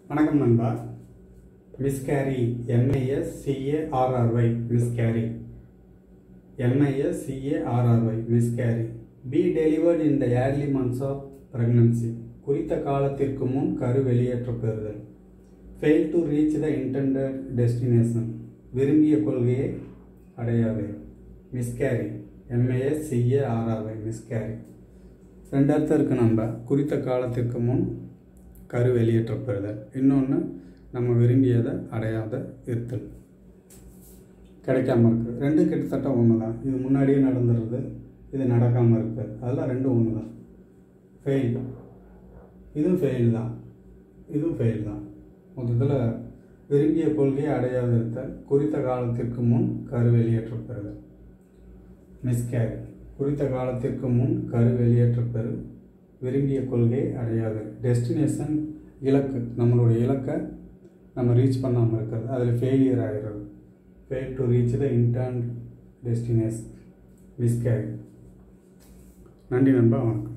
வணக்கம் நண்பா miscarry MIS CARRY miscarry MIS CARRY miscarry be delivered in the early months of pregnancy குறித்த காலத்திற்கு முன் கரு வெளியேற்றப் பெறுதல் fail to reach the intended destination விரும்பிய கொள்கையை அடையாது மிஸ்கேரி எம்ஏஎஸ் சிஏஆர்ஆர்ஒய் மிஸ்கேரி ரெண்டு அர்த்தம் இருக்குது நம்ம குறித்த காலத்திற்கு முன் கரு வெளியேற்றப் பெறுதல் இன்னொன்று நம்ம விரும்பியதை அடையாத இருத்தல் கிடைக்காம இருக்குது ரெண்டும் கிட்டத்தட்ட ஒன்று தான் இது முன்னாடியே நடந்துடுறது இது நடக்காமல் இருக்குது அதெல்லாம் ரெண்டும் ஒன்று தான் ஃபெயில் இதுவும் ஃபெயில் தான் இதுவும் ஃபெயில் தான் மொத்தத்தில் விரும்பிய கொள்கையை அடையாத இருத்தல் குறித்த காலத்திற்கு முன் கரு வெளியேற்றப் பெறுதல் மிஸ்கேரி குறித்த காலத்திற்கு முன் கரு வெளியேற்றப் பெறு விரும்பிய கொள்கை அடையாது டெஸ்டினேஷன் இலக்கு நம்மளுடைய இலக்கை நம்ம ரீச் பண்ணாமல் இருக்கிறது அதில் ஃபெயிலியர் ஆகிடுறது fail to reach the intern destination miscarry நன்றி நண்பா வணக்கம்